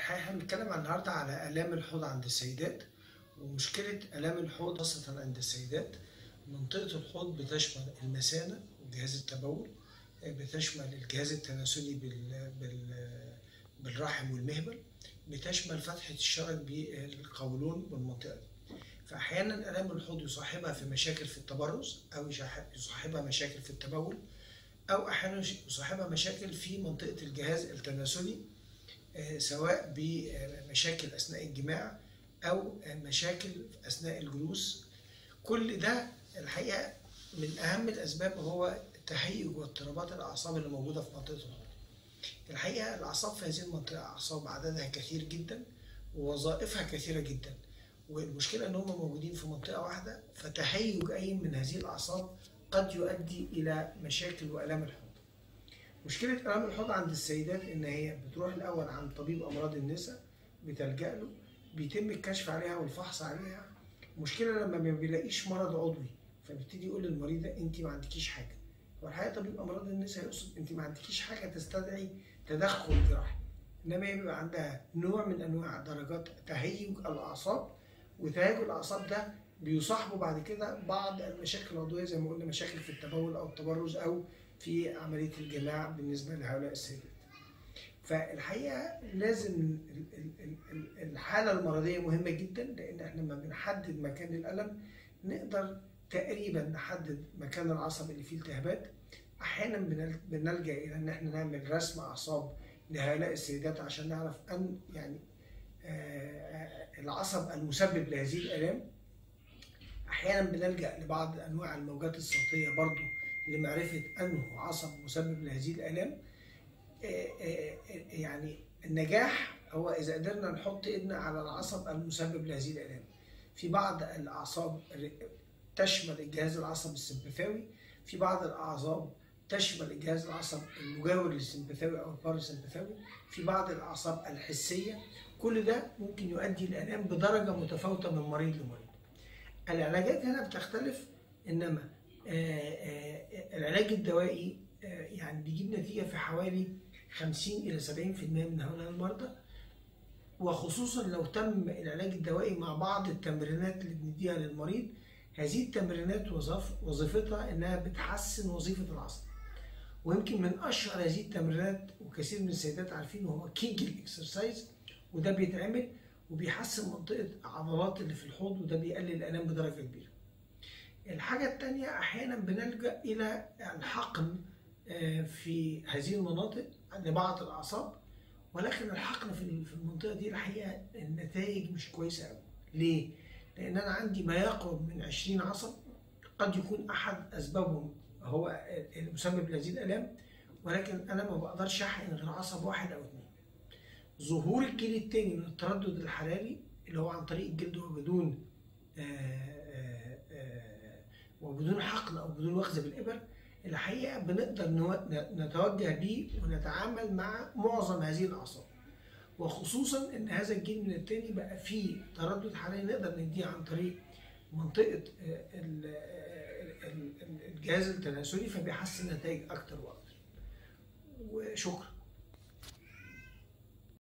الحقيقة احنا بنتكلم عن النهاردة على آلام الحوض عند السيدات ومشكلة آلام الحوض خاصة عند السيدات منطقة الحوض بتشمل المثانة وجهاز التبول بتشمل الجهاز التناسلي بال... بال... بالرحم والمهبل بتشمل فتحة الشرج بالقولون والمنطقة دي فأحيانا آلام الحوض يصاحبها في مشاكل في التبرز أو يصاحبها مشاكل في التبول أو أحيانا يصاحبها مشاكل في منطقة الجهاز التناسلي سواء بمشاكل اثناء الجماع او مشاكل اثناء الجلوس كل ده الحقيقه من اهم الاسباب هو تهيج واضطرابات الاعصاب اللي موجوده في منطقه الحوض الحقيقه الاعصاب في هذه المنطقه اعصاب عددها كثير جدا ووظائفها كثيره جدا والمشكله ان هم موجودين في منطقه واحده فتهيج اي من هذه الاعصاب قد يؤدي الى مشاكل والام الحوض مشكلة آلام الحوض عند السيدات إن هي بتروح الأول عند طبيب أمراض النساء بتلجأ له بيتم الكشف عليها والفحص عليها مشكلة لما ما بيلاقيش مرض عضوي فبيبتدي يقول للمريضة أنت ما عندكيش حاجة والحقيقة طبيب أمراض النساء يقصد أنت ما عندكيش حاجة تستدعي تدخل جراحي إنما هي بيبقى عندها نوع من أنواع درجات تهيج الأعصاب وتهيج الأعصاب ده بيصاحبه بعد كده بعض المشاكل العضوية زي ما قلنا مشاكل في التبول أو التبرز أو في عملية الجماع بالنسبة لهؤلاء السيدات فالحقيقة لازم الحالة المرضية مهمة جدا لأن احنا لما بنحدد مكان الألم نقدر تقريبا نحدد مكان العصب اللي فيه التهابات أحيانا بنلجأ إلى إن احنا نعمل رسم أعصاب لهؤلاء السيدات عشان نعرف أن يعني العصب المسبب لهذه الآلام أحيانا بنلجأ لبعض أنواع الموجات الصوتية برضو لمعرفة أنه عصب مسبب لهذه الآلام يعني النجاح هو إذا قدرنا نحط إيدنا على العصب المسبب لهذه الآلام في بعض الأعصاب تشمل الجهاز العصبي السمبثاوي في بعض الأعصاب تشمل الجهاز العصبي المجاور للسمبثاوي أو الباراسمبثاوي في بعض الأعصاب الحسية كل ده ممكن يؤدي الآلام بدرجة متفاوتة من مريض لمريض العلاجات هنا بتختلف إنما العلاج الدوائي يعني بيجيب نتيجة في حوالي 50 إلى 70% من هؤلاء المرضى وخصوصا لو تم العلاج الدوائي مع بعض التمرينات اللي بنديها للمريض هذه التمرينات وظف وظيفتها انها بتحسن وظيفة العصب ويمكن من اشهر هذه التمرينات وكثير من السيدات عارفين هو كيجل اكسرسايز وده بيتعمل وبيحسن منطقة عضلات اللي في الحوض وده بيقلل الآلام بدرجة كبيرة. الحاجة التانية أحيانا بنلجأ إلى الحقن في هذه المناطق لبعض الأعصاب ولكن الحقن في المنطقة دي الحقيقة النتائج مش كويسة أوي. ليه؟ لأن أنا عندي ما يقرب من 20 عصب قد يكون أحد أسبابهم هو المسبب لهذه الآلام ولكن أنا ما بقدرش أحقن غير عصب واحد أو اثنين. ظهور الجيل الثاني من التردد الحراري اللي هو عن طريق الجلد وبدون آآ آآ وبدون حقن او بدون وخز بالابر الحقيقه بنقدر نتوجه بيه ونتعامل مع معظم هذه الاعصاب وخصوصا ان هذا الجيل من الثاني بقى فيه تردد حراري نقدر نديه عن طريق منطقه الجهاز التناسلي فبيحسن نتائج اكتر واكتر وشكرا